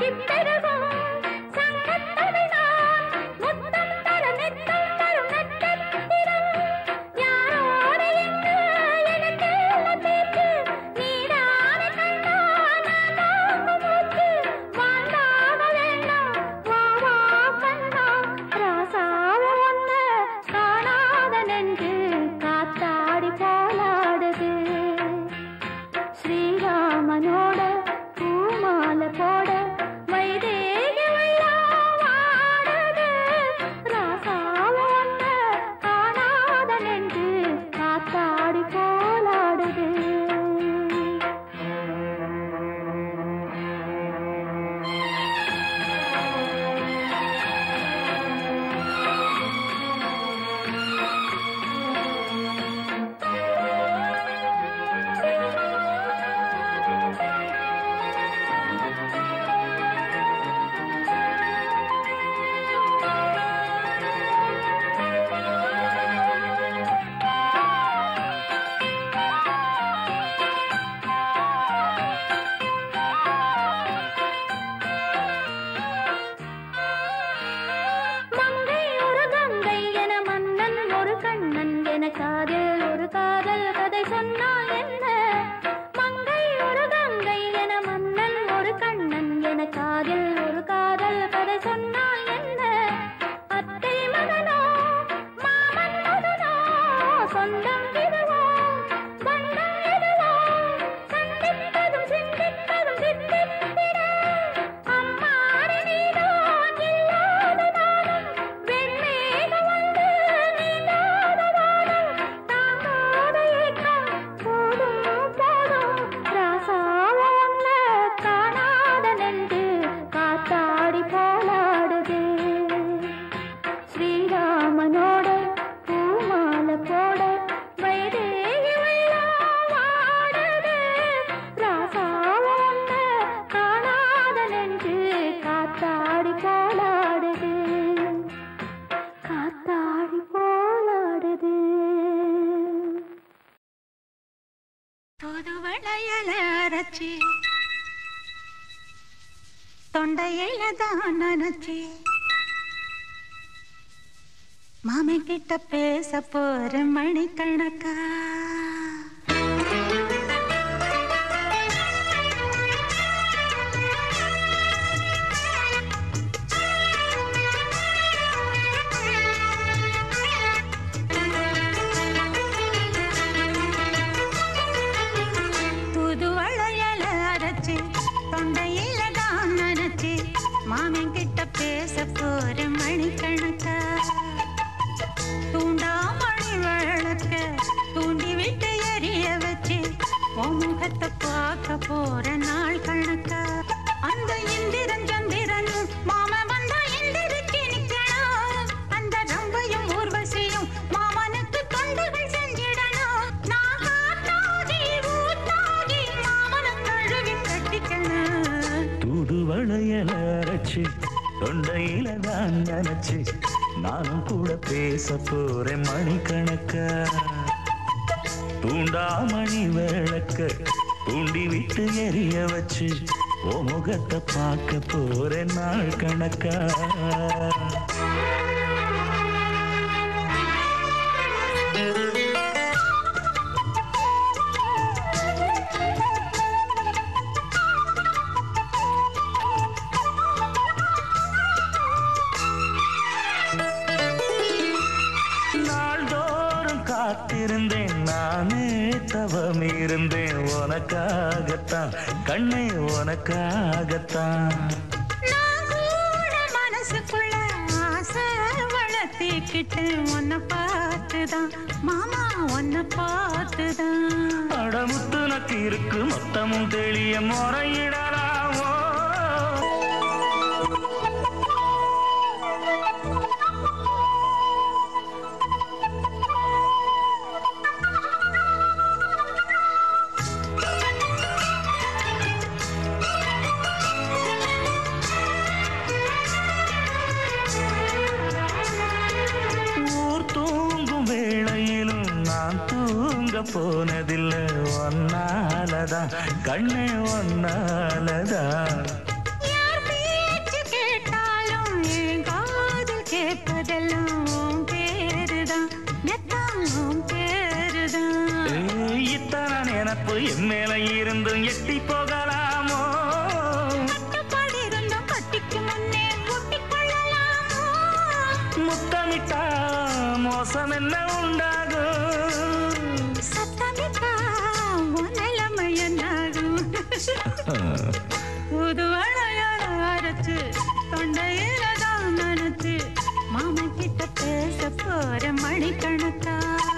பெருகும் சங்கத்தமிழ் நான் முத்தம் தர நித்தம் தரும் நட்சத்திரம் யாரோடு என்று எனக்கு பேச்சு நீதானே கண்ணா நான் தாங்கும் மூச்சு வாழ்ந்தாக வேண்டாம் வா வா கண்ணா ராசாவ ஒன்ன காணாத நெஞ்சு காத்தாடி போலாடுது ஸ்ரீராமனோட பூமாலை போட வைதேகி வெள்ளம் ஆடுது ராசாவ ஒன்ன காணாத நெஞ்சு காத்தாடி போலாடுது மங்கை ஒரு கங்கை என மன்னன் ஒரு கண்ணன் என காதில் ஒரு காதல் கதை சொன்னால் என்ன மங்கை ஒரு கங்கை என மன்னன் ஒரு கண்ணன் என காதில் ஒரு காதல் கதை சொன்னால் என்ன அத்தை மகனோ மாமன் மகனோ சொந்தம் இதுவோ பந்தம் எதுவோ சந்தித்ததும் சிந்தித்ததும் சிந்தித்திட அம்மாடி நீதான் இல்லாததாலும் வெண்மேகம் வந்து நீங்காததாலும் தாங்காத ஏக்கம் போதும் போதும் ராசாவ ஒன்ன காணாத நெஞ்சு காத்தாடி போலாடுது ஸ்ரீராமனோட பூமாலை போட வைதேகி வெள்ளம் ஆடுது ராசாவ ஒன்ன காணாத நெஞ்சு காத்தாடி போலாடுது காத்தாடி போலாடுது புது வளையல அரைச்சி தொண்டையில தான் நினைச்சி மாமி கிட்ட பேச போற மணிக்கணக்கா புது வளையல அரைச்சி தொண்டையில தான் நினைச்சி மாமன் கிட்ட பேச போற மணிக்கணக்கா தூண்டாமணி விளக்க தூண்டி விட்டு எரிய வச்சு உன் முகத்தை பார்க்க போற நாள் கணக்கா அந்த இந்திரன் சந்திரனும் மாம வந்தா எந்திரிச்சு நிக்கணும் அந்த ரம்பையும் ஊர்வசியும் மாமனுக்கு தொண்டுகள் செஞ்சிடணும் நான் காத்தாகி ஊத்தாகி மாமனை கழுவி கட்டிக்கணும் தூது வளையல அரைச்சு தொண்டையில தான் நினைச்சு நானும் கூட பேச போறேன் மணிக்கணக்கா தூண்டாமணி விளக்க தூண்டி விட்டு எரிய வச்சு ஓ முகத்தை பார்க்க போறேன் நாள் கணக்கா நாள்தோறும் காத்திருந்தேன் நானே தவம் இருந்தேன் உனக்காகத்தான் கண்ணே உனக்காகத்தான் நான் கூட மனசுக்குள்ள ஆசை வளர்த்திக்கிட்டு உன்னை பார்த்துதான் மாமா உன்னை பார்த்துதான் அடமுத்து நக்கு இருக்கு மொத்தமும் தெளிய முறையிடலாமோ ஊர் தூங்கும் வேளையிலும் நான் தூங்க போனதில்லை ஒன்னாலதான் கண்ணே ஒன்னாலதான் யார் பேர் என் மேல இருந்தும் எட்டி போகலாமோ கட்டுப்பாடு இருந்தும் கட்டிக்கு முன்னே ஒட்டிக் கொள்ளலாமோ முத்தமிட்டா மோசம் என்ன உண்டாகும் சத்தமிட்டா உன் நிலைமை என்னாகும் புது அழையார அரைச்சு தொண்டையில தான் நினைச்சு மாமன் கிட்ட பேச போற மணிக்கணக்கா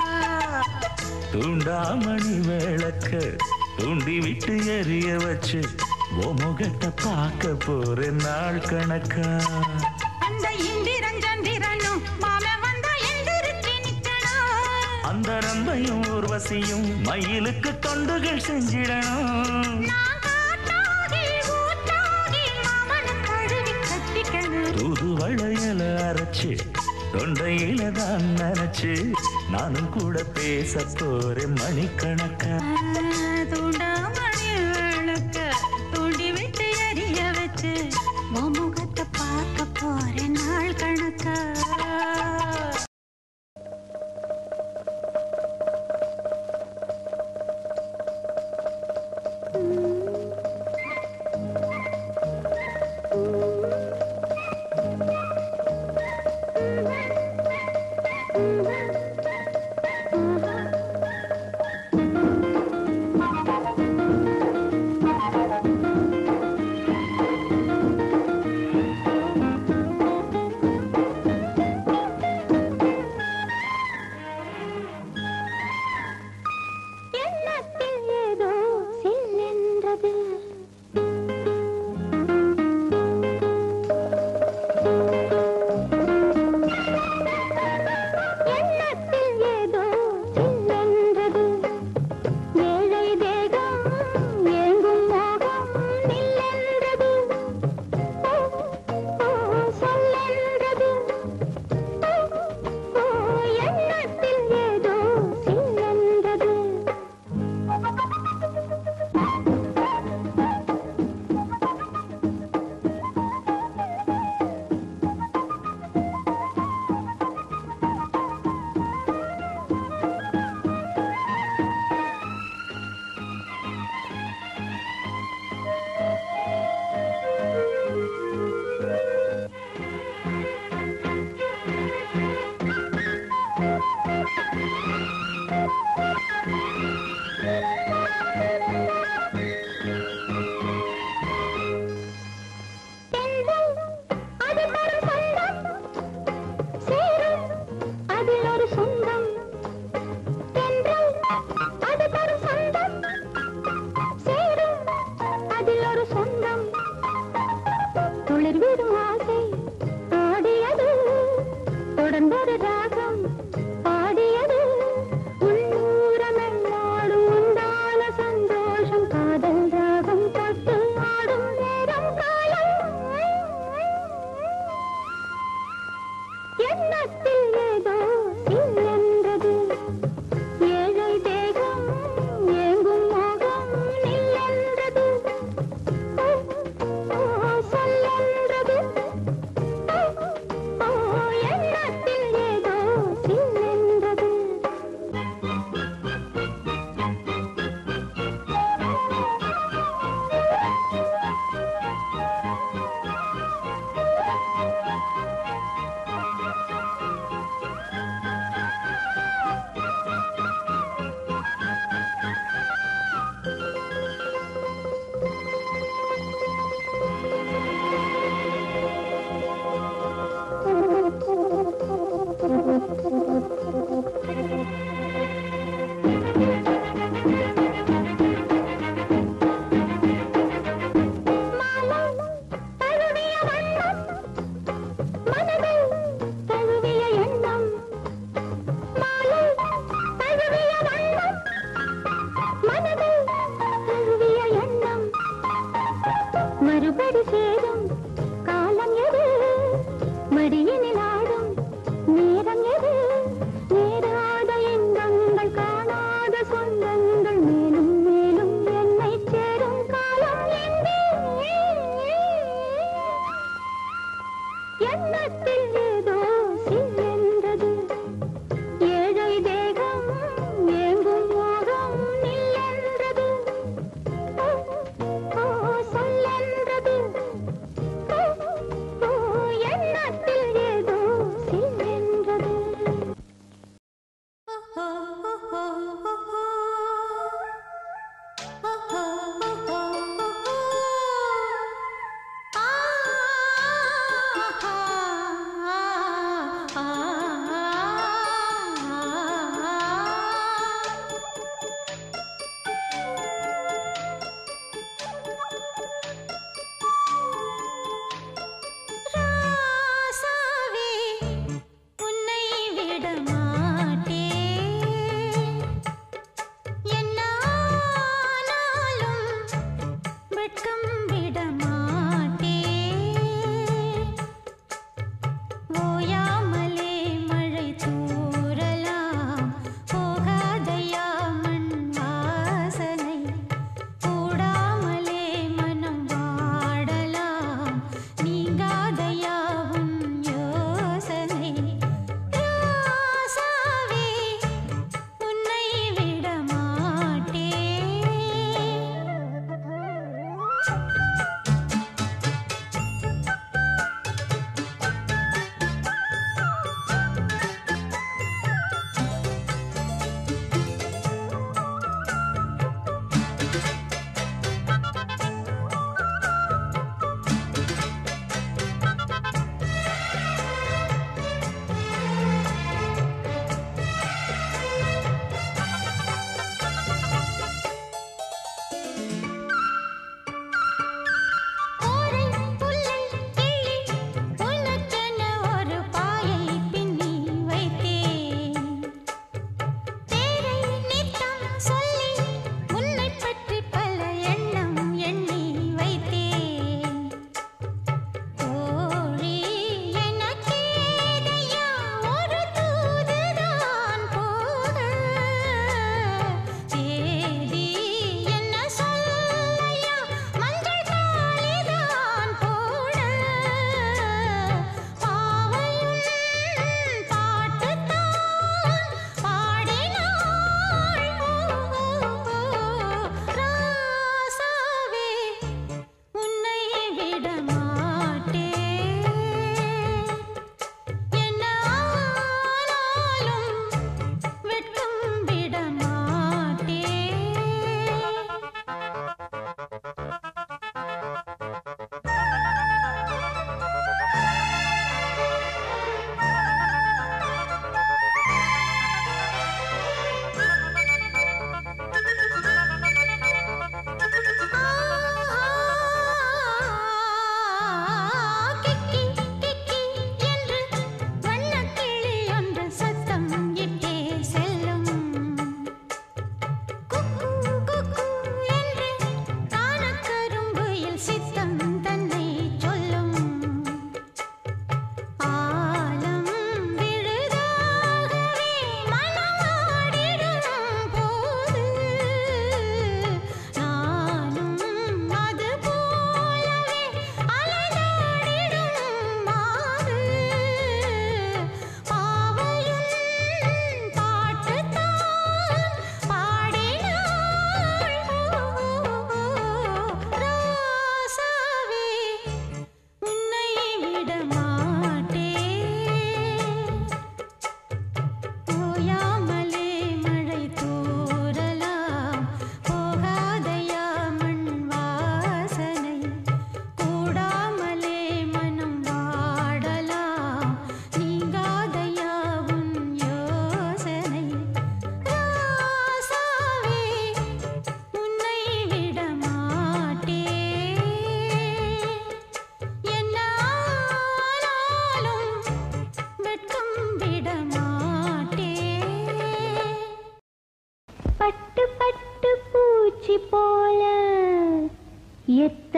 தூண்டாமணி விளக்க தூண்டி விட்டு எரிய வச்சு ஓ முகத்தை பார்க்க போற நாள் கணக்கா அந்த இந்திரன் சந்திரனும் மாமன் வந்தா எந்திரிச்சு நிக்கணும் அந்த ரம்பையும் ஊர்வசியும் மயிலுக்கு தொண்டுகள் செஞ்சிடணும் நான் காட்டாகி ஊட்டாகி மாமனை தழுவி கட்டிக்கணும் தூது வளையல அரைச்சு தொண்டையில தான் நினைச்சு நானும் கூட பேச போறேன் மணிக்கணக்கா தூண்டாமணி விளக்க தூண்டி விட்டு எரிய வச்சு உன் முகத்தை பார்க்க போறேன் நாள் கணக்கா எண்ணத்தில் ஏதோ சில்லென்றது எண்ணத்தில் ஏதோ சில்லென்றது ஏழை தேகம் ஏங்கும் மோகம் நில்லென்றது ஓ, ஓ, சொல்லென்றது ஓ, எண்ணத்தில் ஏதோ சில்லென்றது பெண்கள் அது தரும் சொந்தம் சேரும் அதில் ஒரு சொந்தம் பெண்கள் அது தரும் சொந்தம் சேரும் அதில் ஒரு சொந்தம் துளிர் விடும் ஆசை ஆடியது தொடர்ந்தொரு ராகம் பாடியது உள்ளூரமெல்லாடும் உண்டான சந்தோஷம் காதல் ராகம் தொட்டு ஆடும் நேரம் காலம் எண்ணத்தில் ஏதோ சில்லென்றது ஏழை தேகம் ஏங்கும் மோகம் நில்லென்றது ஓ, ஓ, சொல்லென்றது ஓ, ஓ, எண்ணத்தில் ஏதோ சில்லென்றது மாலை தழுவிய வண்ணம் மனதில் தழுவிய எண்ணம் மாலை தழுவிய வண்ணம் மனதில் தழுவிய எண்ணம் மறுபடி சேரும் காலம் எது மடியினில் ஆடும் நேரம் எது நேராத இன்பங்கள் காணாத சொந்தங்கள் மேலும் மேலும் என்னை சேரும் காலம் எங்கே எண்ணத்தில் ஏதோ சில்லென்றது ஏழை தேகம் ஏங்கும் மோகம் நில்லென்றது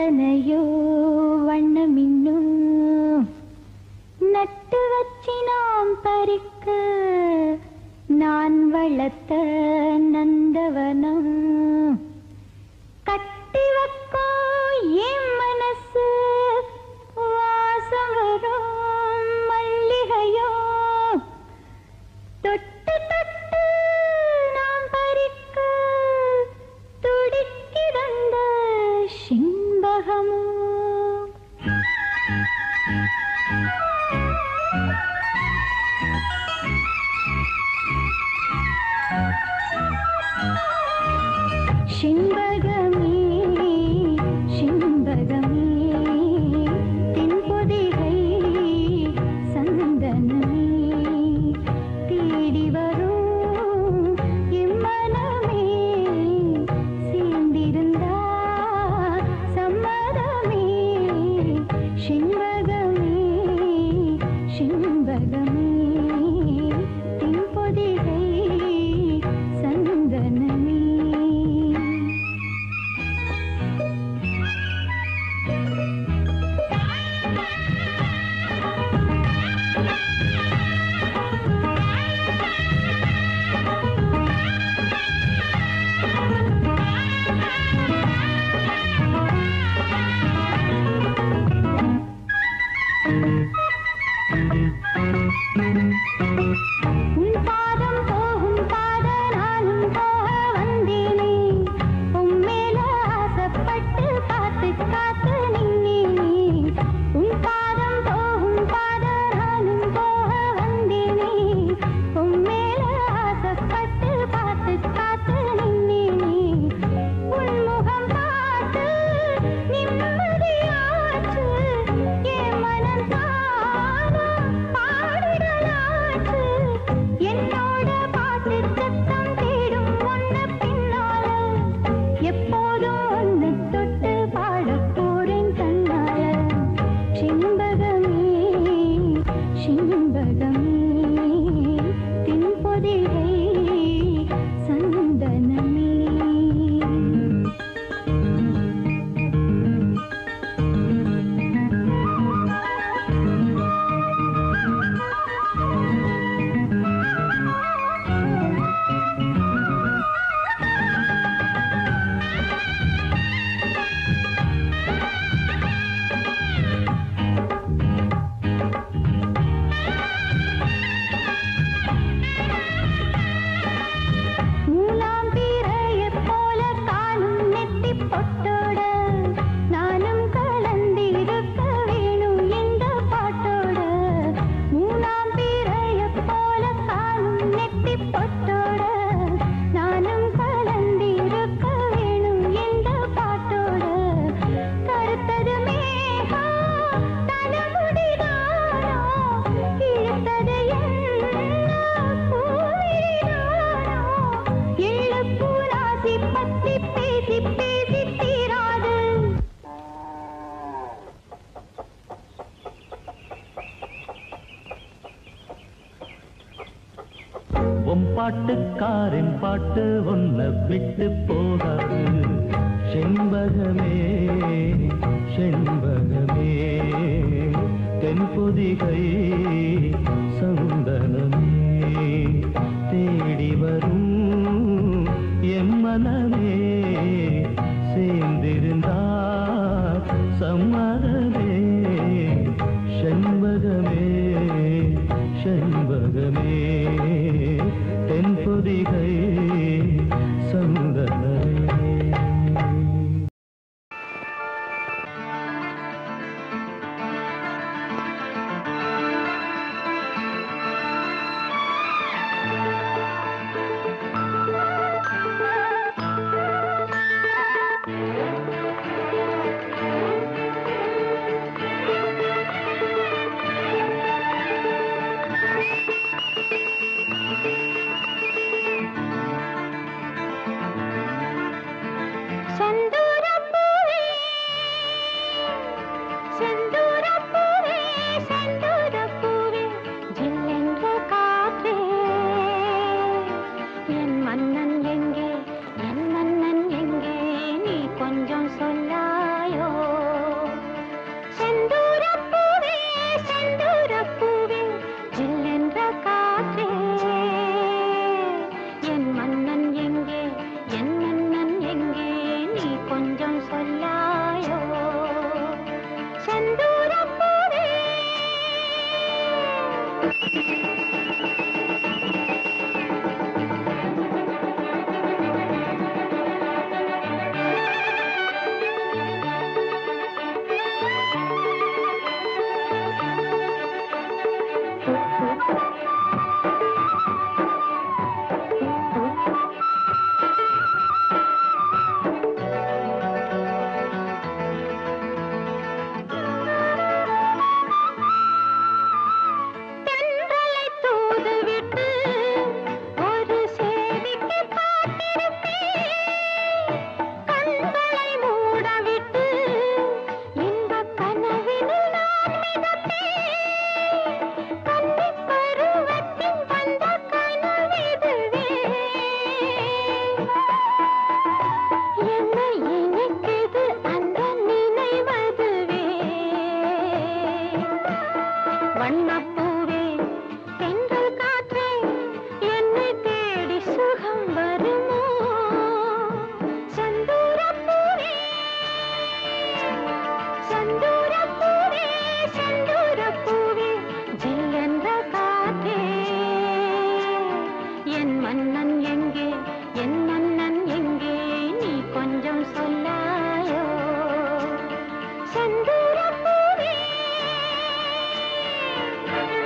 எத்தனையோ வண்ணமின்னும் நட்டு வச்சி நாம் பறிக்க நான் வளர்த்த நந்தவனம் கட்டி வைக்கோ என் மனசு வாசம் வரும் மல்லிகையோ தொட்டு தொட்டு நாம் பறிக்க துடிக்கிறந்த சிம்பகமோ சிம்பகமே சிம்பகமே தென்பொதிகை சந்தனமே தேடி வரும் இம்மனமே சேர்ந்திருந்தா சம்மதமே சிம்பகமே சிம்பகமே தென்பொதிகை சந்தனமே உன் பாதம் போகும் பாத நானும் போக வந்தேனே உன் மேல ஆசைப்பட்டு காத்து காத்து நின்னேனே உன் பாதம் போகும் பாத நானும் போக வந்தேனே உன் மேல ஆசைப்பட்டு காத்து காத்து நின்னேனே உன் முகம் பார்த்து நிம்மதியாச்சு என் மனம் தானா பாடிடலாச்சு என்னோட பாட்டு சத்தம் தேடும் ஒன்ன பின்னால எப்போதும் ஒன்னு தொட்டு பாடப் போறேன் தன்னால சிம்பகமே சிம்பகமே தென்பொதிகை சந்தனமே மூலாம் பிறையைப் போல காலும் நெத்திப் பொட்டோட நானும் கலந்திருக்க வேணும் இந்த பாட்டோட மூலாம் பிறையைப் போல காலும் நெத்திப் பொட்டோட நானும் கலந்திருக்க வேணும் இந்த பாட்டோட கருத்தது மேகம் தலைமுடிதானோ இழுத்தது என்ன பூவிதானோ எள்ளப்பூ ராசி பத்தி பேசி பேசி தீராது உன் பாட்டுக்காரன் பாட்டு உன்னை விட்டு போகாது செண்பகமே செண்பகமே தென்பொதிகை சந்தனமே தேடி வரும் எம்மனமே சேர்ந்திருந்தா சம்மதமே செண்பகமே செண்பகமே தென்பொதிகை சந்தனமே ஆ தென்றலை தூதுவிட்டு ஒரு சேதிக்கு காத்திருப்பேன் கண்களை மூடவிட்டு இன்பக் கனவினில் நான் மிதப்பேன் கன்னிப் பருவத்தில் வந்த கனவிதுவே என்னை இனிக்குது அந்த நினைவதுவே வண்ணப்பூவே தென்றல் காற்றே என்னை தேடி சுகம் வருமோ சந்தூரப்பூவே சந்தூரப்பூவே சந்தூரப்பூவே ஜில்லென்ற காற்றே என் மன்னன் எங்கே என் மன்னன் எங்கே நீ கொஞ்சம் சொல்லாயோ சந்தூரப்பூவே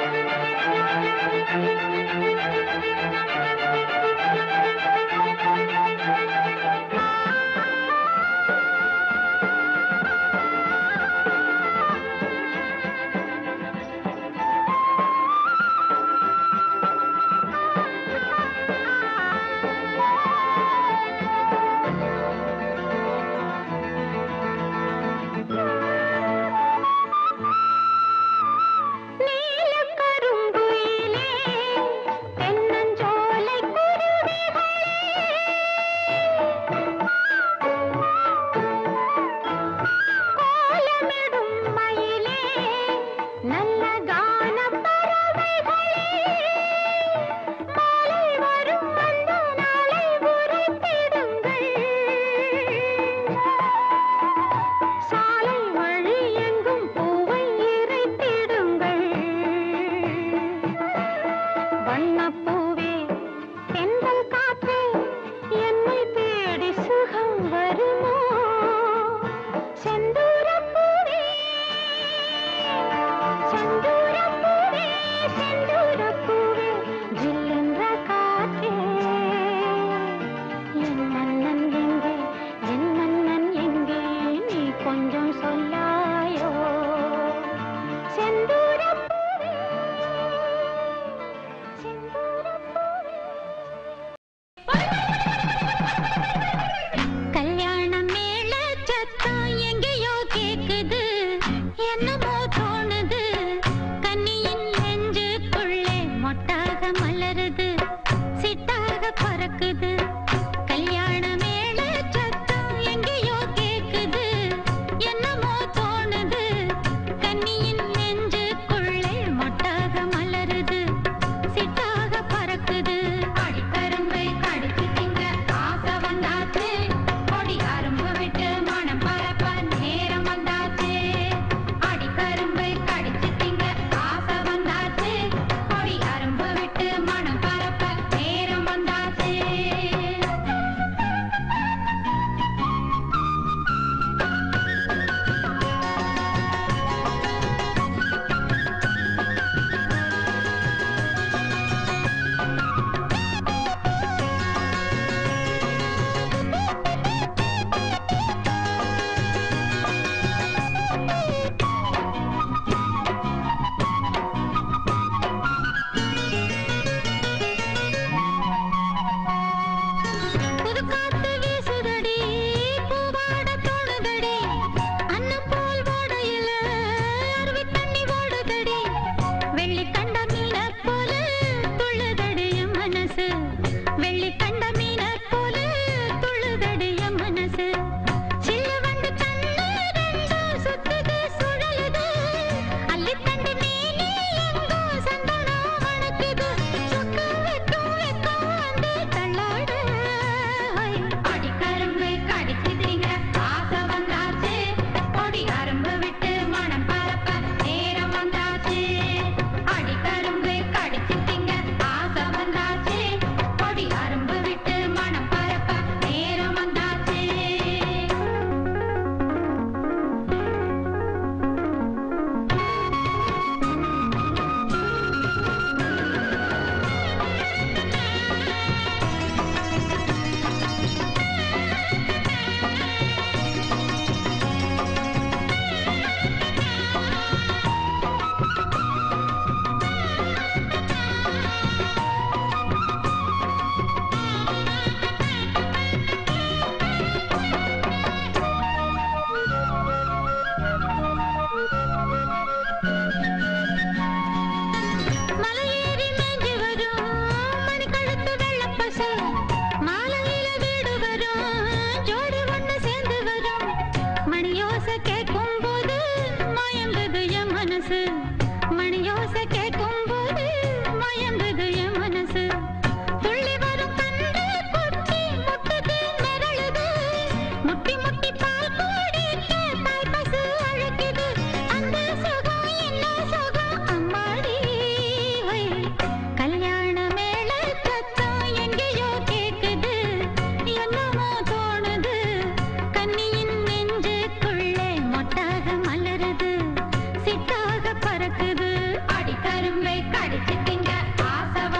மணியோசை கேட்கும் போது மயங்குது என் மனசு துள்ளி வரும் கன்று குட்டி முட்டுது மிரளுது முட்டி முட்டி பால் குடிக்க தாய் பசு அழைக்குது அந்த சுகம் என்ன சுகம் அம்மாடி வை. கல்யாண மேள சத்தம் எங்கேயோ கேக்குது என்னமோ தோணுது கன்னியின் நெஞ்சுக்குள்ளே மொட்டாக மலருது சிட்டாக பறக்குது அடிக்கரும்பை கடிச்சு திங்க ஆசை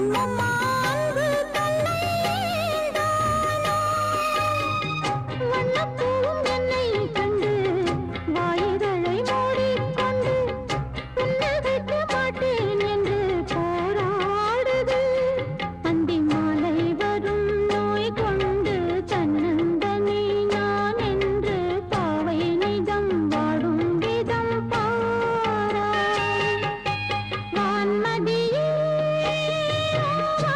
அம்மம்மா அன்பு தொல்லைதானோ வண்ணப்பூவும் என்னை கண்டு வாயிதழை மூடிக்கொண்டு புன்னகைக்க மாட்டேன் என்று போராடுது அந்தி மாலை வரும் நோய் கொண்டு தன்னந்தனி நான் என்று பாவை நிஜம் வாடும் விதம் பாராய் வான்மதியே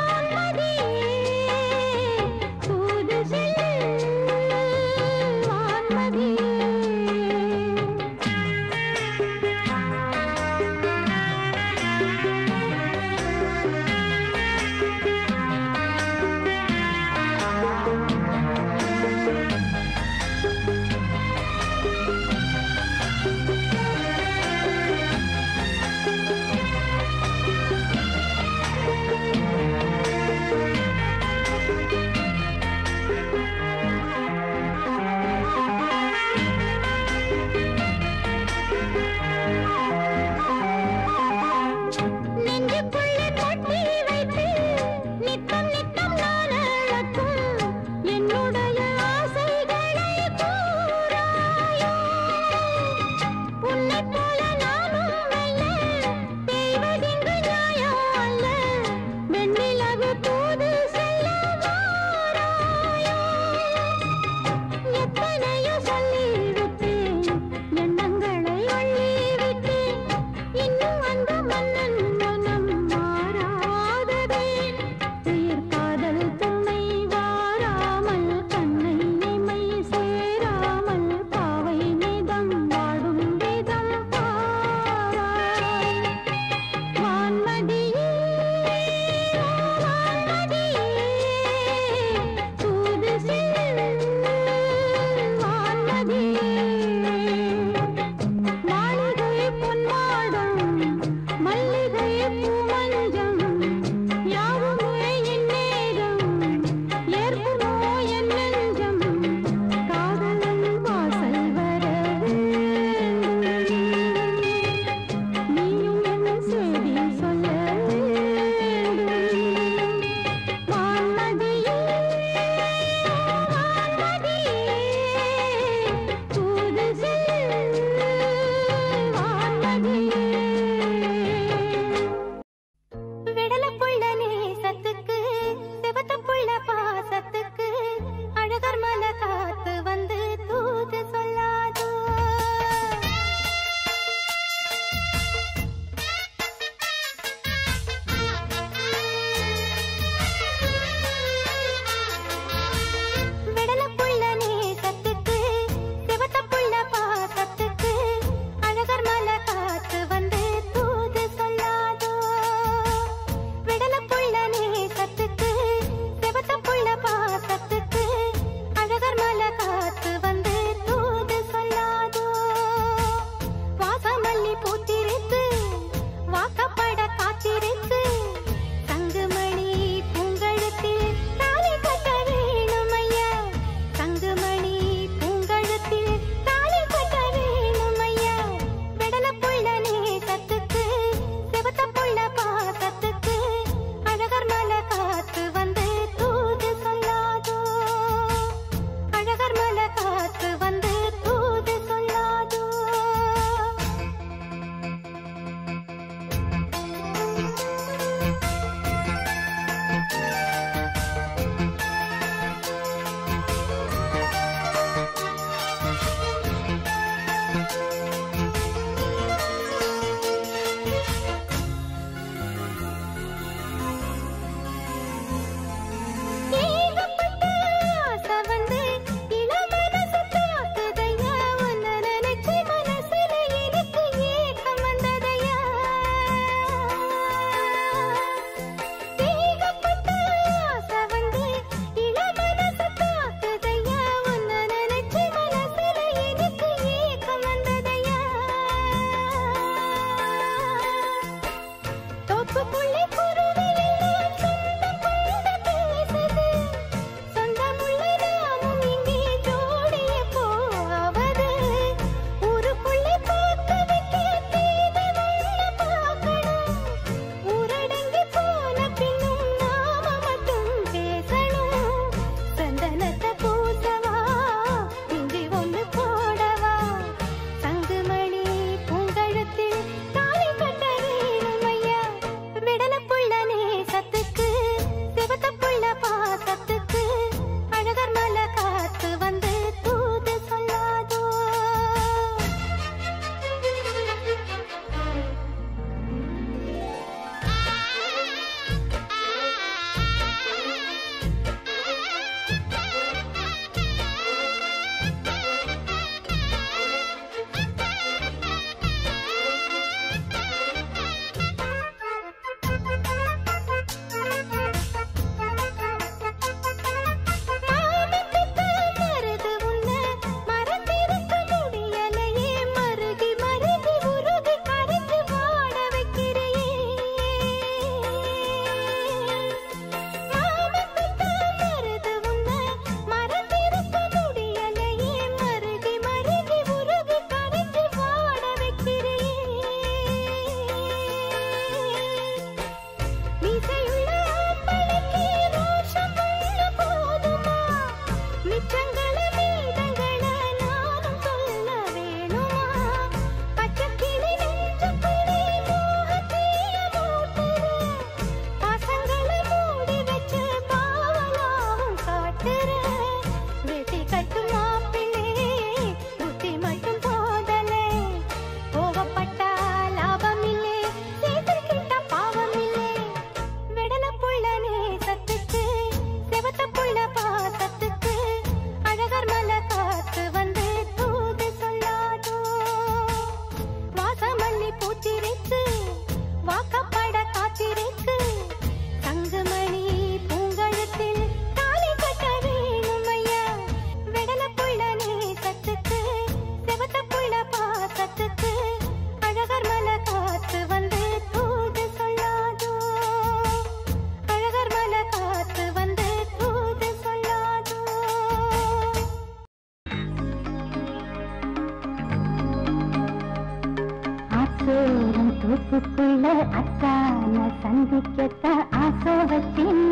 தோப்புக்குள்ள அத்தான சந்திக்கத்த ஆசை வச்சேன்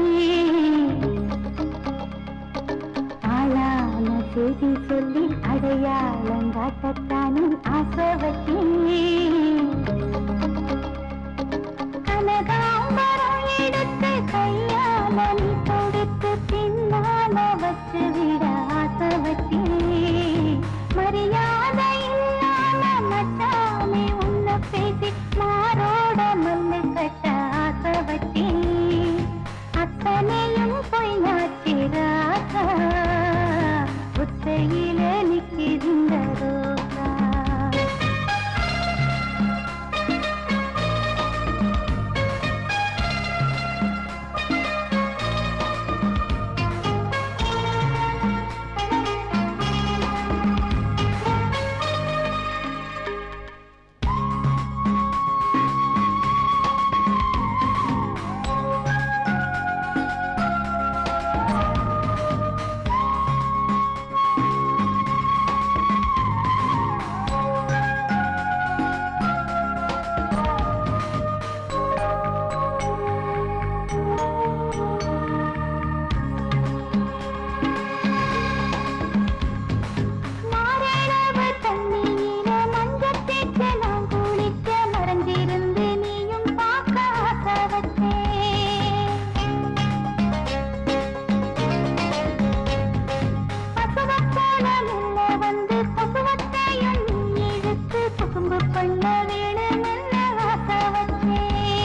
ஆளான செய்தி சொல்லி அடையாளம் காட்டத்தானும் ஆசை வச்சேன் கனகாம்பரம் எடுத்து கையால நீ கொடுத்து பின்னால வச்சு விட ஆசை வச்சேன் மரியாதை இல்லாம மச்சானே உன்னை பேசி மாரோட மல்லு கட்ட ஆசை வச்சேன் அத்தனையும் பொய்யாச்சு ராசா புத்தையில நிற்கின்ற ரோசா மாரளவு தண்ணியில மஞ்சள் தேய்ச்ச நான் குளிக்க மறைஞ்சிருந்து நீயும் பார்க்க ஆசை வச்சேன். பசுவைப் போல மெல்ல வந்து பசுவத்தையும் நீ இழுத்து குசும்பு பண்ண வேணுமென்னு ஆசை வச்சேன்.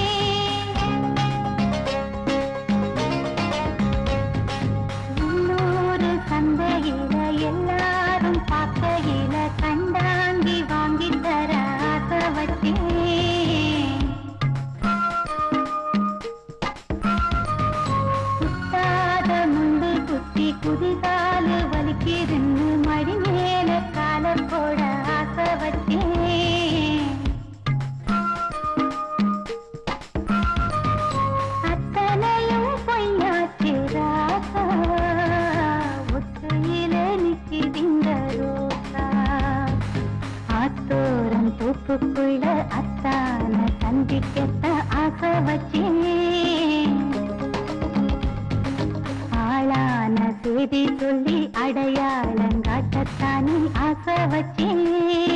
இன்னொரு சந்தையில எல்லாரும் பார்க்கையில கண்டாங்கி வாங்கி தர ஆசை வச்சேன் குத்தாத முண்டு குத்தி குதிகாலு வலிக்குதுன்னு மடி மேல கால போட ஆசை வச்சேன் அத்தனையும் பொய்யாச்சு ராசா ஒத்தையில நிற்கின்ற ரோசா ஆத்தோரம் தோப்புக்குள்ள அத்தான சந்திக்கத்த ஆசை வச்சேன் ஆளான செய்தி சொல்லி அடையாளம் காட்டத்தானே ஆசை வச்சேன்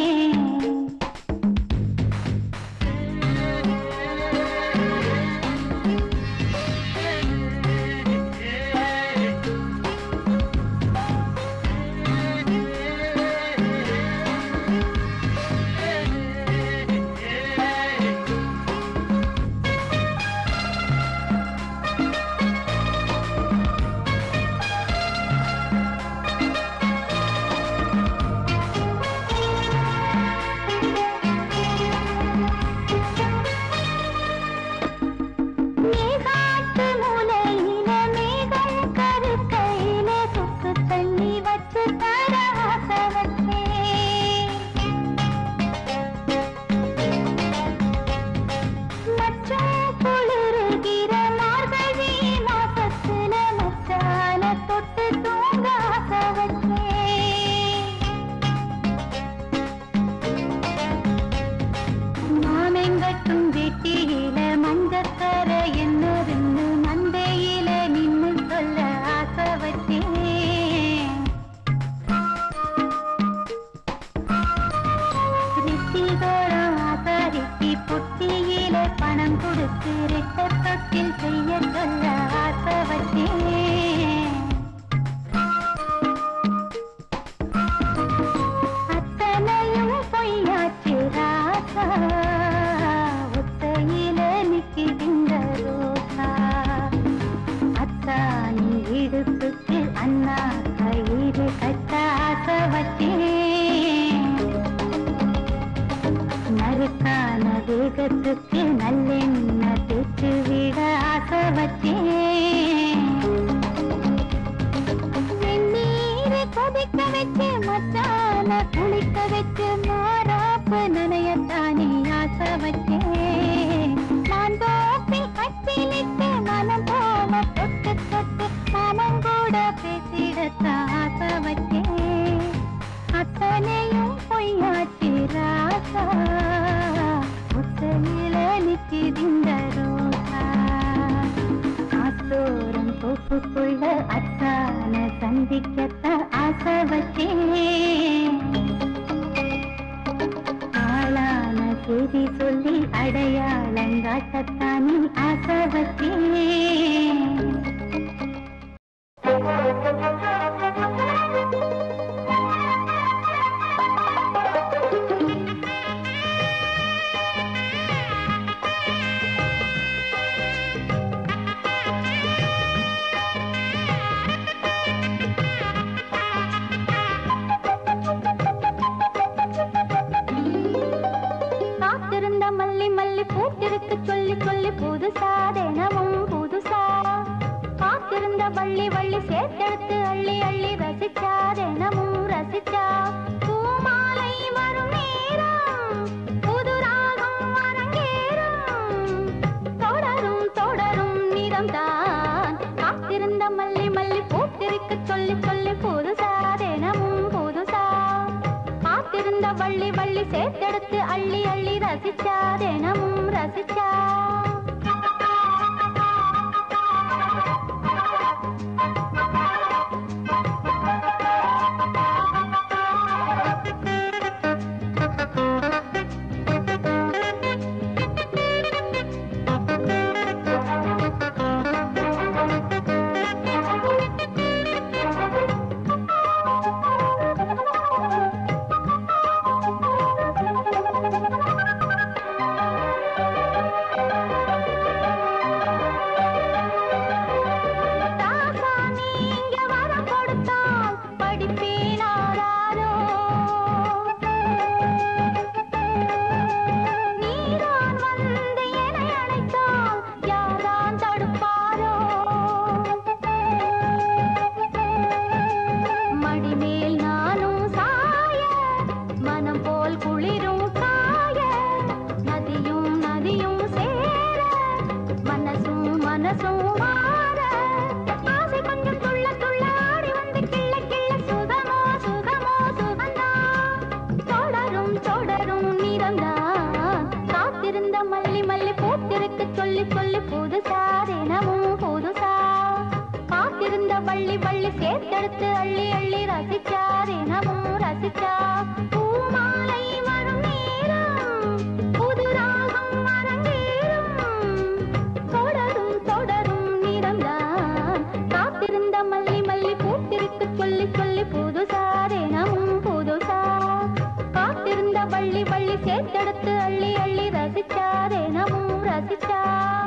மேகாட்டு மூலையில மேகம் கருக்கையில சொத்து தண்ணி வச்சு தர ஆசை வச்சேன். மச்சான் குளிருகிற மார்கழி மாசத்துல மச்சான தொட்டு தூங்க ஆசை வச்சேன். மாமெங்கட்டும் வெட்டியில மஞ்சக்கர என்னதுன்னு மந்தையில நின்னு சொல்ல ஆசை வச்சேன் ரித்திகோரம் ஆசாரிக்கு பொட்டியில பணம் கொடுத்து ரெட்ட தொட்டில் செய்ய சொல்ல ஆசை வச்சேன் அத்தனையும் பொய்யாச்சு ராசா ஒத்தையில நிற்கின்ற ரோசா அத்தானி இடுப்புக்கு அண்ணா கயிறு கட்ட ஆசை வச்சேன் நறுக்கான வேகத்துக்கு நல்லெண்ணெய் தேய்ச்சு விட ஆசை வச்சேன் வெந்நீரை கொதிக்க வச்சு மச்சான குளிக்க வச்சு மாறாப்பு நனையத்தானே ஆசை வச்சேன் மாந்தோப்பில் கட்டிலிட்டு மனம் போல தொட்டு தொட்டு மாமன் கூட பேசிடத்தான் ஆசை வச்சேன் அத்தனையும் பொய்யாச்சு ராசா முத்தையில ஊருக்குள்ள அத்தான சந்திக்கத்தான் ஆசை வச்சேன் ஆளான செய்தி சொல்லி அடையாளங்காட்டத்தானே ஆசை வச்சேன் காத்திருந்த மல்லி மல்லி பூத்திருக்கு சொல்லி சொல்லி புதுசா தினமும் புதுசா காத்திருந்த வள்ளி வள்ளி சேர்த்தெடுத்து அள்ளி அள்ளி ரசிச்சா தினமும் ரசிச்சா பூமாலை வரும் நேரம் புது ராகம் அரங்கேறும் தொடரும் தொடரும் நிறம்தான் காத்திருந்த மல்லி மல்லி பூத்திருக்கு சொல்லி சொல்லி புதுசா தினமும் புதுசா காத்திருந்த வள்ளி வள்ளி சேர்த்தெடுத்து அள்ளி அள்ளி ரசிச்சா தினமும் ரசிச்சா தாசா நீங்க வரம் கொடுத்தால் படிப்பேனாரோ நீதான் வந்து என்னை அழைத்தால் யார்தான் தடுப்பாரோ மடிமேல் நானும் சாய மனம் போல் குளிரும் காய நதியும் நதியும் சேர மனசும் மனசும் மாற ஆசை கொஞ்சம் துள்ள துள்ள ஆடி வந்து கிள்ள கிள்ள சுகமோ சுகமோ சுகந்தா தொடரும் தொடரும் நிறம்தான் காத்திருந்த மல்லி மல்லி பூத்திருக்கு சொல்லி சொல்லி புதுசா தினமும் புதுசா காத்திருந்த வள்ளி வள்ளி சேர்த்தெடுத்து அள்ளி அள்ளி ரசிச்சா தினமும் ரசிச்சா பூமாலை வரும் நேரம் புது ராகம் அரங்கேறும் தொடரும் தொடரும் நிறம்தான் காத்திருந்த மல்லி மல்லி பூத்திருக்கு சொல்லி சொல்லி புதுசா தினமும் புதுசா காத்திருந்த வள்ளி வள்ளி சேர்த்தெடுத்து அள்ளி அள்ளி ரசிச்சா தினமும் ரசிச்சா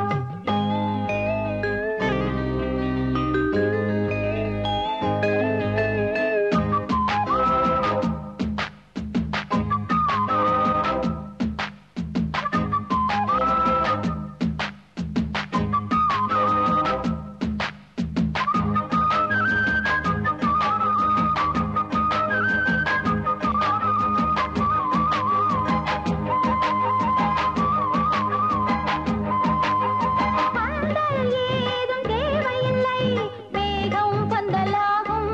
பந்தல் ஏதும் தேவையில்லை மேகம் பந்தலாகும்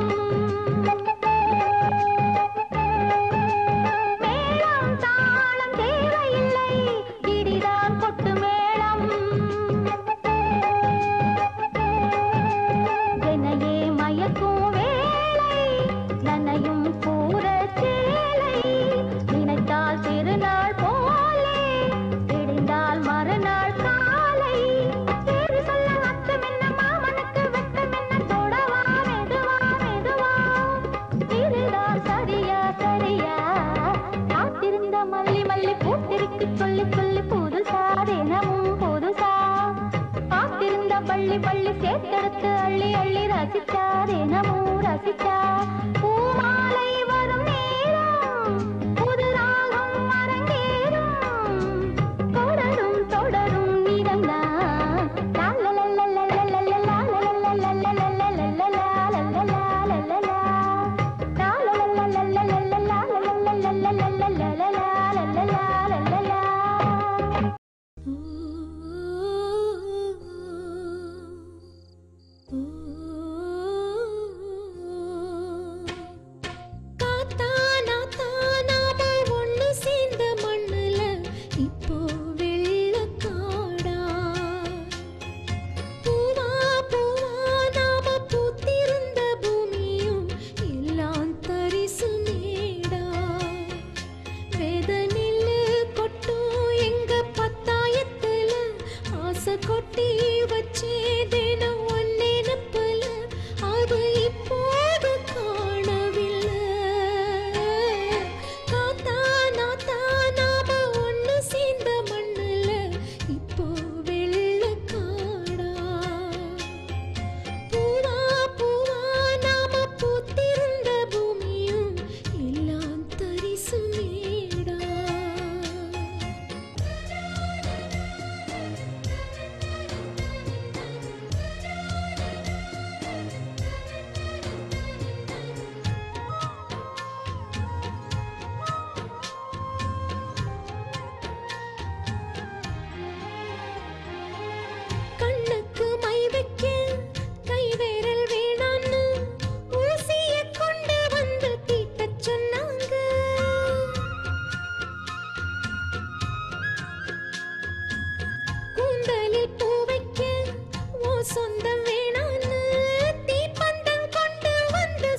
மேளம் தாளம் தேவையில்லை இடிதான் கொட்டு மேளம் என்னையே மயக்கும் வேளை நனையும் கூற சேலை நினைத்தால் திருநாள் போலே விடிந்தால் மறுநாள் காலை பேரு சொல்ல அச்சம் என்ன மாமனுக்கு வெட்கம் என்ன தொடவா மெதுவா மெதுவா இதுதான் சரியா சரியா காத்திருந்த மல்லி மல்லி பூத்திருக்கு சொல்லி சொல்லி புதுசா தினமும் புதுசா காத்திருந்த பள்ளி பள்ளி சேர்த்தெடுத்து அள்ளி அள்ளி ரசிச்சா தினமும் ரசிச்சா பூமாலை வரும் நேரம் புது ராகம் அரங்கேறும் தொடரும் தொடரும் நிறம்தான் Ooh.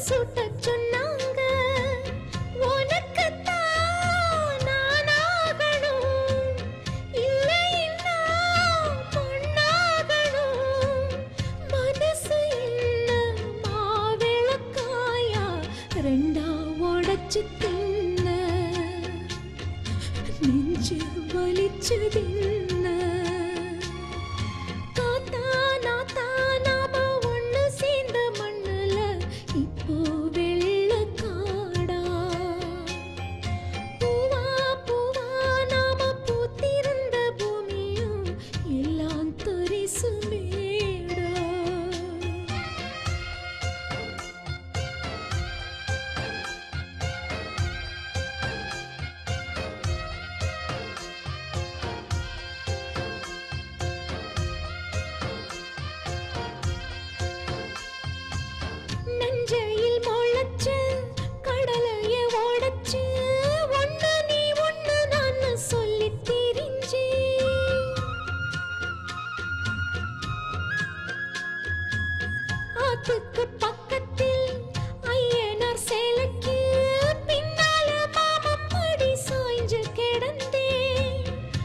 சுட்டச் சொன்னாங்க உனக்குத்தான் நானாகணும் இல்லைன்னா பொண்ணாகணும் மனசு என்ன மாவிளக்காயா ரெண்டா உடைச்சு தின்ன நெஞ்சு வலிச்சதின்ன காத்தா நாத்தா நாம ஒண்ணு சேர்ந்த மண்ணுல இப்போ வெள்ளக்காடா பூவா பூவா நாம பூத்திருந்த பூமியும் எல்லாம் தரிசு மேடா நஞ்சையில் முளைச்சு கடலைய ஓடச்சு ஒண்ணு நீ ஒண்ணு நான் சொல்லித் திரிஞ்சு ஆத்துக்கு பக்கத்தில் ஐயனார் சேலைக்கு பின்னால மாமம் படி சாய்ஞ்சு கிடந்தேன்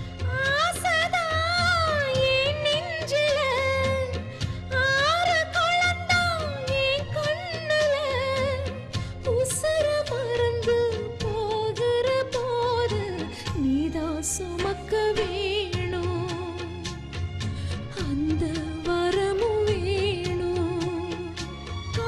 ஆசைதான் என் நெஞ்சில ஆறு குளந்தான் என் கண்ணுல உசுர மறந்து போகிற போது நீதான் சுமக்க வேணும் அந்த வரமும் வேணும்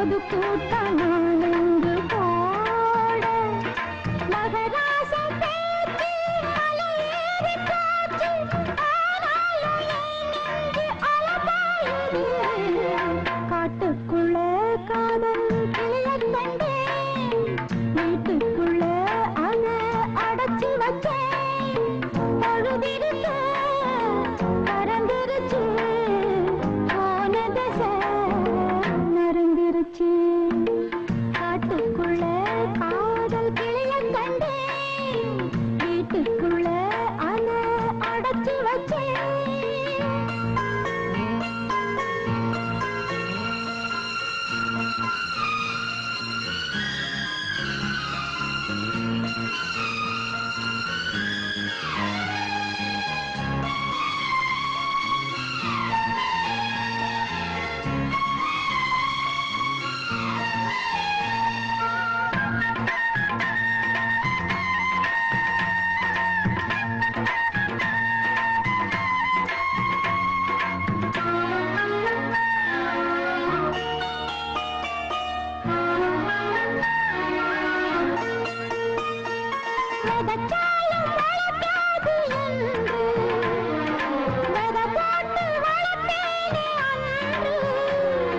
பொது கூட்டம் நானெங்கு போட மகராசம் பேச்சு மலையேறி போச்சு ஆனாலும் என் நெஞ்சு அலபாயுது காட்டுக்குள்ள காதல் கிளியக் கண்டேன் வீட்டுக்குள்ள அத அடைச்சு வச்சேன் பொழுதிருக்க பறந்துருச்சு போன திசை மறந்துருச்சு காட்டுக்குள்ள காதல் கிளியக் கண்டேன் வீட்டுக்குள்ள அத அடைச்சு வச்சேன் விதைச்சாலும் முளைக்காது என்று விதை போட்டு வளர்த்தேனே அன்று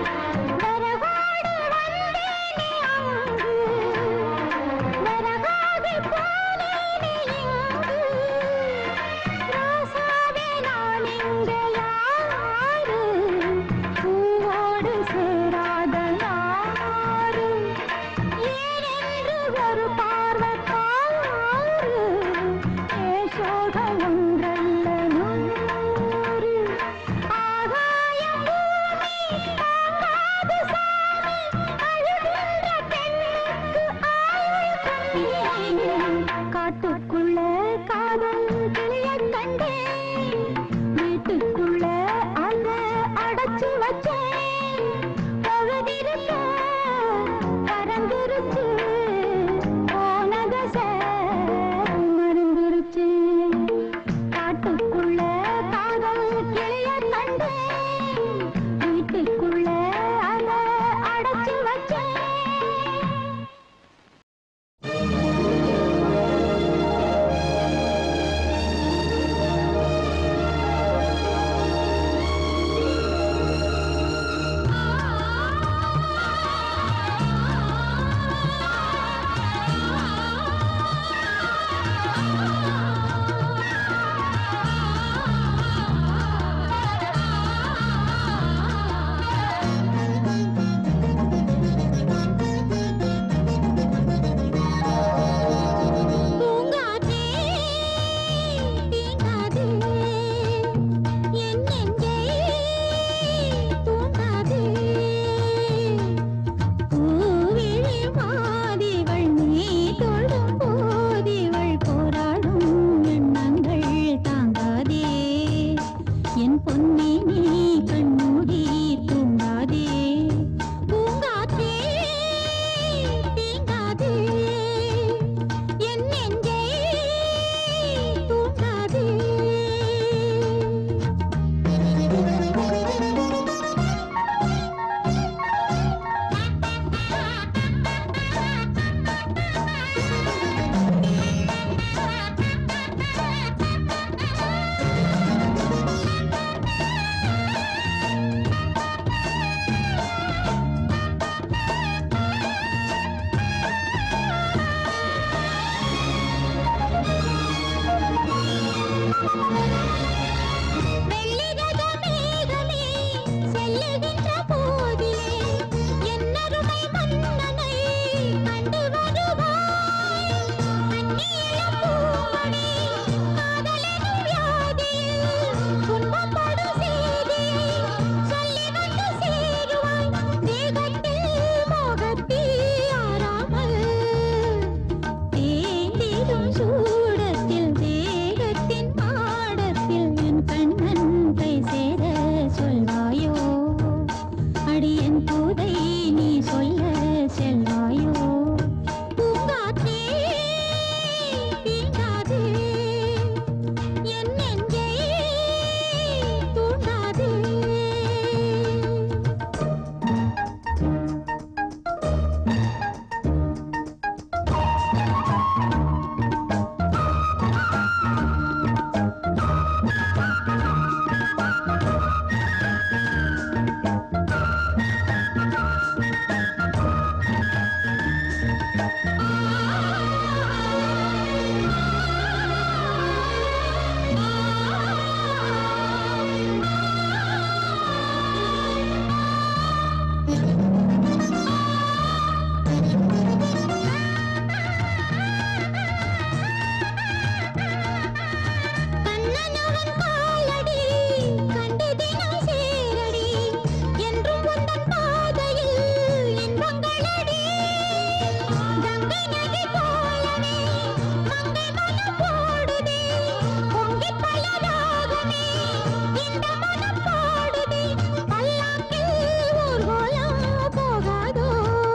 கண்ணனவன் காலடி கண்டு தினம் சேரடி என்றும் உந்தன் பாதையில் இன்பங்களடி கங்கை நதி போலவே மங்கை மனம் போடுதே பொங்கி பல ராகமே இந்த மனம் பாடுதே பல்லாக்கில் ஊர்வலம் போகாதோ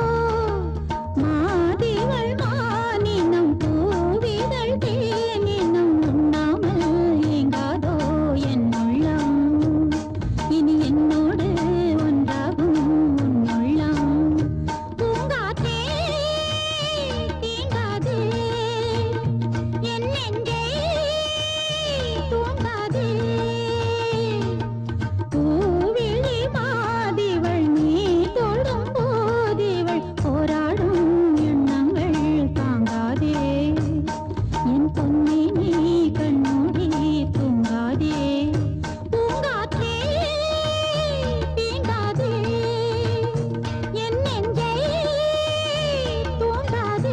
மாதிகள் மானினம் பூவிதழ் தேனினம் உண்ணாமல் ஏங்காதோ என் உள்ளம் இனி என்னோடு ஒன்றாகும் உன் உள்ளம் பூங்காற்றே தீண்டாதே என் நெஞ்சே தூங்காதே பூவிழி மாதிவள் நீ தொடும் போதிவள் போராடும் எண்ணங்கள் தாங்காதே என் பொன்னி நீ கண்மூடி தூங்காதே பூங்காற்றே தீண்டாதே என் நெஞ்சை தூங்காதே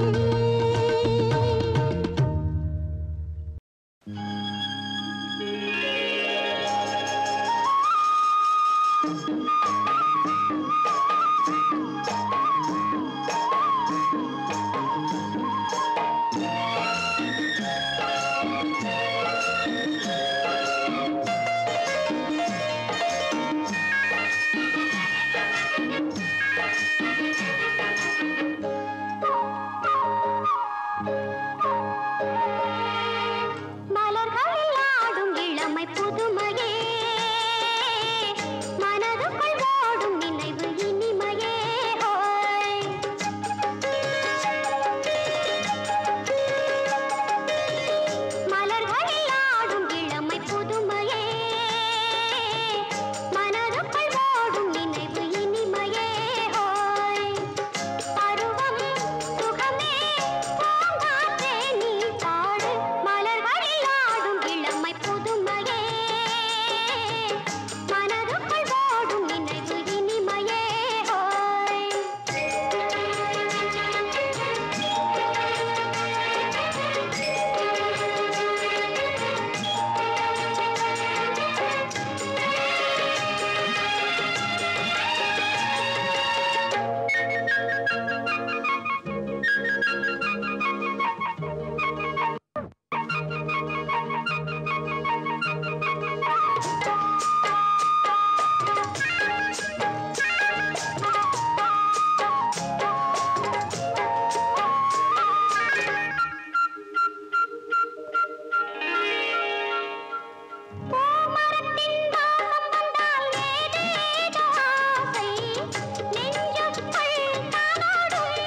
மலர்களில் ஆடும் இளமை புதுமையே மனதுக்குள் ஓடும் நினைவு இனிமையே ஓய் மலர்களில் ஆடும் இளமை புதுமையே மனதுக்குள் ஓடும் நினைவு இனிமையே ஓய் பருவம் சுகமே பூங்காற்றே நீ பாடு மலர்களில் ஆடும் இளமை புதுமையே மனதுக்குள் ஓடும் நினைவு இனிமையே ஓய் பூமரத்தின் வாசம் வந்தால் ஏதேதோ ஆசை நெஞ்சுக்குள் தானாடும்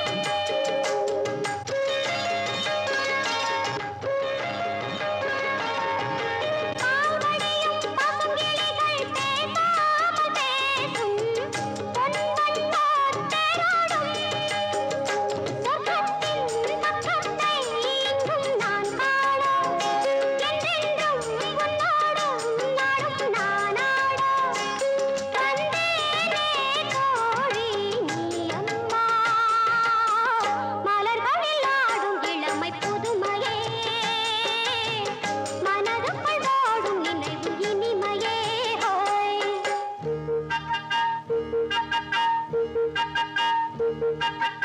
பால்வடியும் பசுங்கிளிகள் பேசாமல் பேசும் பொன்வண்ணோர் தேரோடும் சொர்க்கத்தின் பக்கத்தை இங்கும் நான் காண என்றென்றும் உன்னோடும் நாடும் நானாட தந்தேனே தோழி நீ அம்மா மலர்களில் ஆடும் இளமை புதுமையே மனதுக்குள் ஓடும் நினைவு இனிமையே ஹோய்